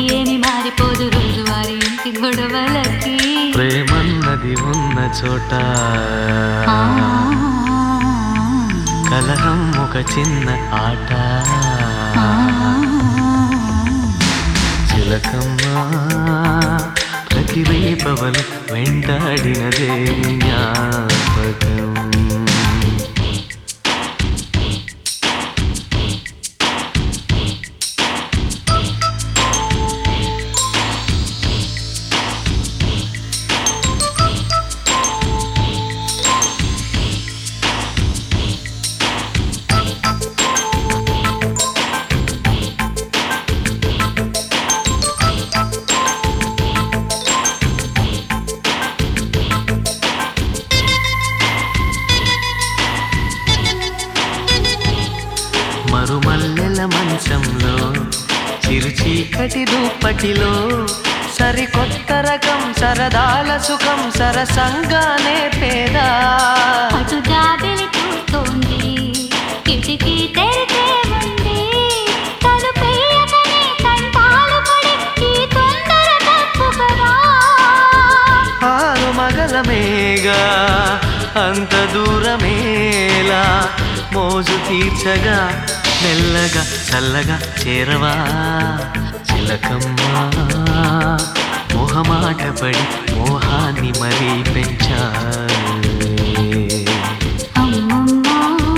ఏమి మారిపోదు రోజువారి ఇంటి గొడవలకి ప్రేమన్నది ఉన్న చోట ఆ, కలహం ఒక చిన్న ఆట ఆ, చిలకమ్మ ప్రతి రేపవలు వెంటాడినదే జ్ఞాపకం మరుమల్లెల మంచంలో చిరుచీకటి దుప్పటిలో సరికొత్త రకం సరదాల సుఖం సరసంగానే పేదా అటు జాబిలి చూస్తోంది కిటికీ తెరిచే ఉంది తలుపేయకనే తంటాలు పడి ఈ తొందర తప్పు కదా ఆరు మగలమేగా అంత దూరమేలా మోజు తీర్చగా మెల్లగా చల్లగా చేరవా చిలకమ్మా మొహమాట పడి మోహాన్ని మరీ పెంచాలే అమ్మమ్మ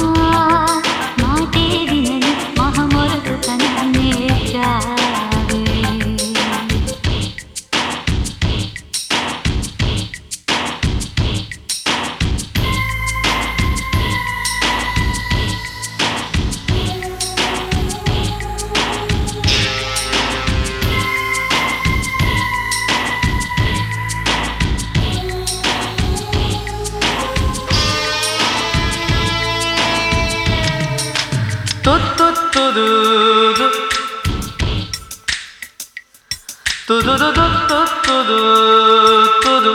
మాటే వినని మహమొరకు తననే చావే తుత్తుత్తుదు తుదుదుదుత్తుత్తుదు తుదు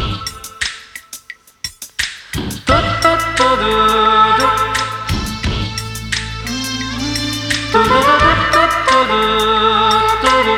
తుత్తుత్తుదు తుదుదుదుత్తుత్తుదు తుదు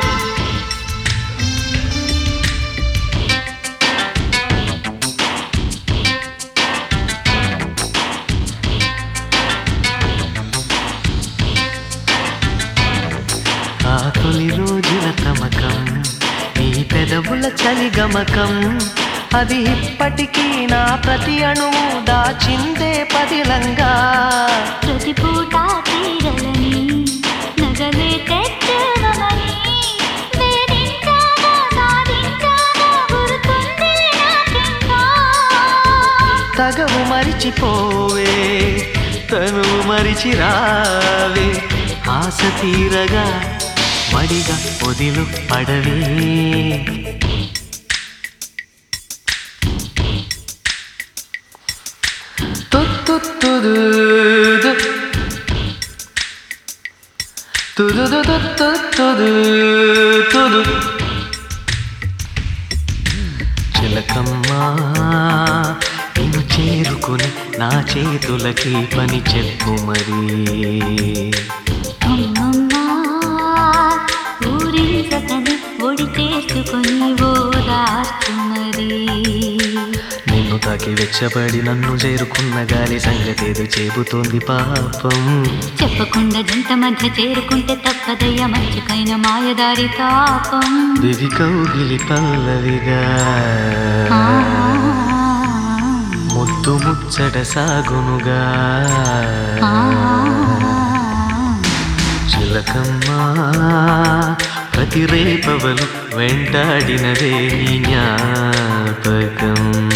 ఆ తొలి రోజుల తమకం నీ పెదవుల చలి గమకం అది ఇప్పటికీ నా ప్రతి అణువు దాచిందే పదిలంగా ప్రతి పూట తీరలని నగలే తెచ్చువమని వేధించాగా సాధించాగా గుర్తుంది నాకింకా తగవు మరిచిపోవే తను మరిచి రావే ఆశ తీరగా మడిగా పొదిలు పడవే తుత్తుత్తుదు తుదుదుదుత్తుత్తుదు తుదు చిలకమ్మా నిన్ను చేరుకుని నా చేతులకి పని చెప్పు మరి అమ్మమ్మ ఊరించకని ఒడి చేసుకొని ఓదార్చు మరి నిన్ను తాకి వెచ్చబడి నన్ను చేరుకున్న గాలి సంగతేదో చెబుతోంది పాపం చెప్పకుండా జంట మధ్య చేరుకుంటే తప్పదయ్య మంచుకైన మాయదారి తాపం దివి కౌగిలి పల్లవిగా ఆ, ముద్దు ముచ్చట సాగునుగా ఆ, చిలకమ్మా ప్రతి రేపవలు వెంటాడినదే నీ జ్ఞాపకం